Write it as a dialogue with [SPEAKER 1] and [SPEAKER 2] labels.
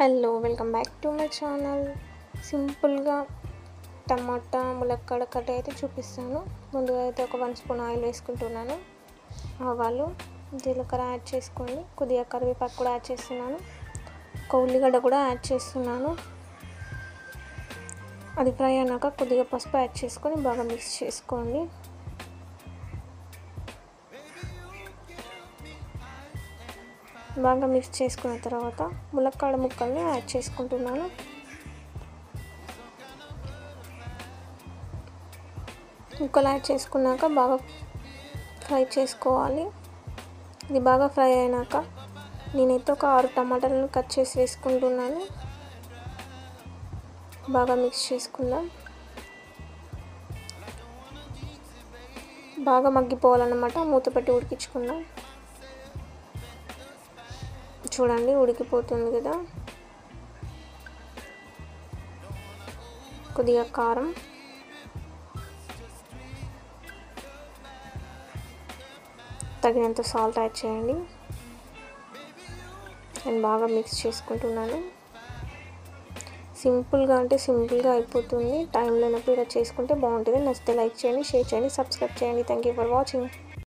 [SPEAKER 1] hello welcome back to my channel సింపుల్గా tomato ములక్కాడ cut అయితే చూపిస్తాను ముందుగా అయితే ఒక వన్ స్పూన్ ఆయిల్ వేసుకుంటున్నాను ఆవాలు జీలకర్ర యాడ్ చేసుకోండి కొద్దిగా కరివేపాకు కూడా యాడ్ చేస్తున్నాను ఒక ఉల్లిగడ్డ కూడా యాడ్ చేస్తున్నాను అది ఫ్రై అయినాక కొద్దిగా పసుపు యాడ్ చేసుకొని బాగా మిక్స్ చేసుకోండి బాగా మిక్స్ చేసుకున్న తర్వాత ములక్కాడ ముక్కల్ని యాడ్ చేసుకుంటున్నాను ముక్కలు యాడ్ చేసుకున్నాక బాగా ఫ్రై చేసుకోవాలి ఇది బాగా ఫ్రై అయినాక నేనైతే ఒక ఆరు టమాటాలను కట్ చేసి వేసుకుంటున్నాను బాగా మిక్స్ చేసుకుందాం బాగా మగ్గిపోవాలన్నమాట మూత పెట్టి ఉడికించుకుందాం చూడండి ఉడికిపోతుంది కదా కొద్దిగా కారం తగినంత సాల్ట్ యాడ్ చేయండి నేను బాగా మిక్స్ చేసుకుంటున్నాను సింపుల్గా అంటే సింపుల్గా అయిపోతుంది టైం లేనప్పుడు ఇలా చేసుకుంటే బాగుంటుంది నచ్చితే లైక్ చేయండి షేర్ చేయండి సబ్స్క్రైబ్ చేయండి థ్యాంక్ యూ ఫర్ వాచింగ్